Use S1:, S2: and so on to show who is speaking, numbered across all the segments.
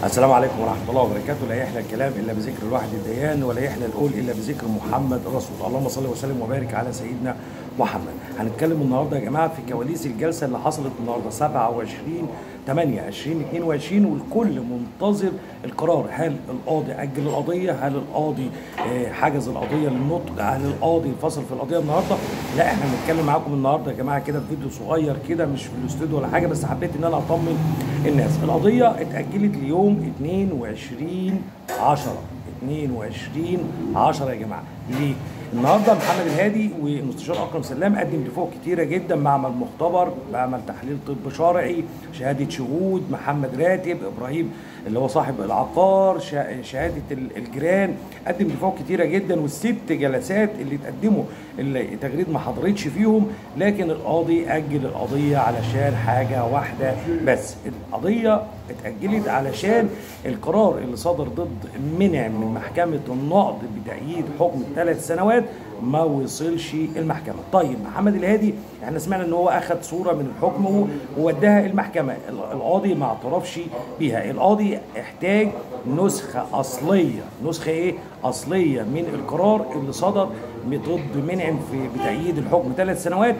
S1: السلام عليكم ورحمة الله وبركاته لا يحلى الكلام إلا بذكر الواحد الديان ولا يحلى القول إلا بذكر محمد رسول اللهم صل وسلم وبارك على سيدنا محمد هنتكلم النهارده يا جماعة في كواليس الجلسة اللي حصلت النهارده 27 8 2022 والكل منتظر القرار هل القاضي أجل القضية هل القاضي آه، حجز القضية للنطق هل القاضي فصل في القضية النهارده لا احنا بنتكلم معاكم النهارده يا جماعة كده في فيديو صغير كده مش في الاستوديو ولا حاجة بس حبيت ان انا اطمن الناس القضية اتأجلت ليوم 22 10 22 10 يا جماعه ليه؟ النهارده محمد الهادي والمستشار اكرم سلام قدم دفوع كتيره جدا معمل مختبر معمل تحليل طب شرعي شهاده شهود محمد راتب ابراهيم اللي هو صاحب العقار شا- شهاده ال- الجيران قدم دفوع كتيره جدا والست جلسات اللي اتقدموا اللي تجريد ما حضرتش فيهم لكن القاضي اجل القضيه علشان حاجه واحده بس القضيه اتاجلت علشان القرار اللي صدر ضد منع من محكمه النقض بتأييد حكم ثلاث سنوات ما وصلش المحكمه طيب محمد الهادي احنا سمعنا ان هو اخذ صوره من الحكم و- ووداها المحكمه ال- القاضي ما اعترفش بيها القاضي احتاج نسخه اصليه نسخه ايه اصليه من القرار اللي صدر ضد منعم في بتأييد الحكم ثلاث سنوات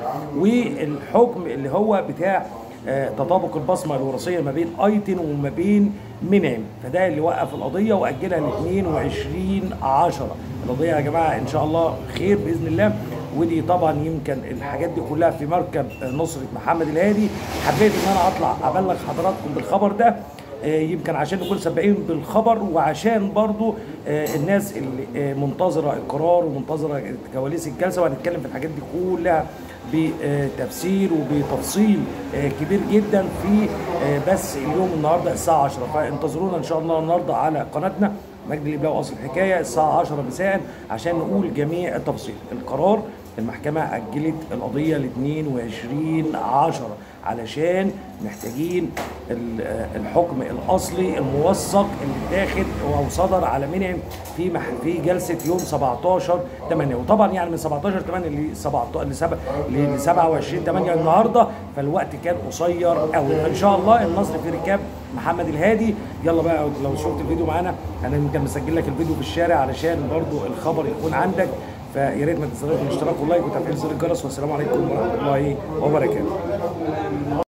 S1: والحكم اللي هو بتاع آه، تطابق البصمه الوراثيه ما بين ايتن وما بين منعم فده اللي وقف القضيه واجلها ل 22 10 القضيه يا جماعه ان شاء الله خير باذن الله ودي طبعا يمكن الحاجات دي كلها في مركب آه، نصره محمد الهادي حبيت ان انا اطلع ابلغ حضراتكم بالخبر ده آه، يمكن عشان نكون سباقين بالخبر وعشان برضو آه، الناس اللي آه، منتظره القرار ومنتظره كواليس الجلسه وهنتكلم في الحاجات دي كلها بتفسير وبتفصيل آه، كبير جدا في آه، بس اليوم النهارده الساعه 10 فانتظرونا ان شاء الله النهارده على قناتنا مجد الابلاء واصل الحكايه الساعه 10 مساء عشان نقول جميع التفاصيل القرار المحكمة أجلت القضية ل 22 10 علشان محتاجين ال- آه، الحكم الأصلي الموثق اللي اتاخد أو صدر على منعم في مح في جلسة يوم 17 8 وطبعا يعني من 17 8 ل 17 ل 7 ل 27 8 النهارده فالوقت كان قصير قوي ان شاء الله النصر في ركاب محمد الهادي يلا بقى لو شفت الفيديو معانا انا يمكن مسجل لك الفيديو في الشارع علشان برضو الخبر يكون عندك فيا ريت ما تنساش الاشتراك واللايك وتفعيل زر الجرس والسلام عليكم ورحمه الله وبركاته